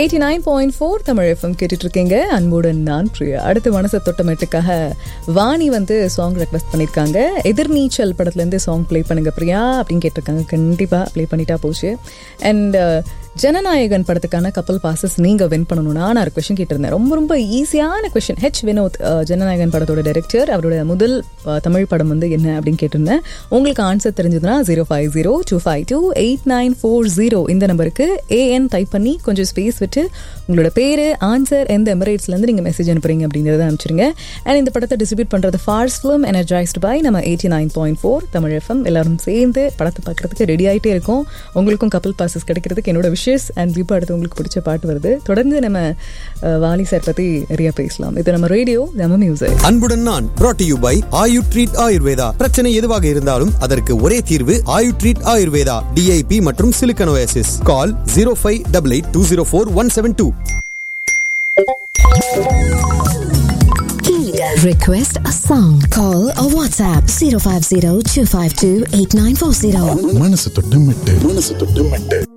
Eighty nine point four Tamil FM கேட்டுட்டு இருக்கீங்க அன்புடன் நான் பிரியா அடுத்து மனசை தொட்டமேட்டுக்காக வாணி வந்து சாங் ரெக்வஸ்ட் பண்ணியிருக்காங்க எதிர்நீச்சல் படத்துலேருந்து சாங் ப்ளே பண்ணுங்க பிரியா அப்படின்னு கேட்டிருக்காங்க கண்டிப்பாக ப்ளே பண்ணிட்டா போச்சு அண்ட் ஜனநாயகன் படத்துக்கான கப்பல் பாசஸ் நீங்கள் வின் பண்ணணும்னா நான் ஒரு கொஷின் கேட்டிருந்தேன் ரொம்ப ரொம்ப ஈஸியான question H Vinoth ah, Jananayagan படத்தோட டைரக்டர் அவரோட முதல் அஹ், தமிழ் படம் வந்து என்ன அப்படின்னு கேட்டிருந்தேன் உங்களுக்கு ஆன்சர் தெரிஞ்சதுன்னா zero five zero two five two eight nine four zero இந்த நம்பருக்கு ஏஎன் டைப் பண்ணி கொஞ்சம் ஸ்பேஸ் விட்டு உங்களோட பேர் ஆன்சர் எந்த எமிரேட்ஸ்லேருந்து நீங்கள் மெசேஜ் அனுப்புறீங்க அப்படிங்கிறத அனுப்பிச்சிருங்க அண்ட் இந்த படத்தை டிஸ்ட்ரிபியூட் பண்ணுறது ஃபார்ஸ் ஃபிலிம் எனர்ஜைஸ்டு பை நம்ம eighty nine point four Tamil FM எல்லாரும் சேர்ந்து படத்தை பார்க்கறதுக்கு ரெடி ஆகிட்டே இருக்கோம் உங்களுக்கும் கப்பல் பாசஸ் கிடைக்கிறதுக்கு என்னோட விஷஸ் அண்ட் இப்போ அடுத்து உங்களுக்கு பிடிச்ச பாட்டு வருது தொடர்ந்து நம்ம அஹ், வாலி சார் பற்றி நிறைய பேசலாம் இது நம்ம ரேடியோ நம்ம மியூசிக் அன்புடன் நான் brought to you by Ayu treat Ayurveda பிரச்சனை எதுவாக இருந்தாலும் அதற்கு ஒரே தீர்வு ஆயு ட்ரீட் ஆயுர்வேதா டிஐபி மற்றும் சிலிக்கனோசிஸ் call zero five double eight two zero four one seven two Request a song. Call or WhatsApp 050 252 8940. மனசு தொட்டு மெட்டு மனசு தொட்டு மெட்டு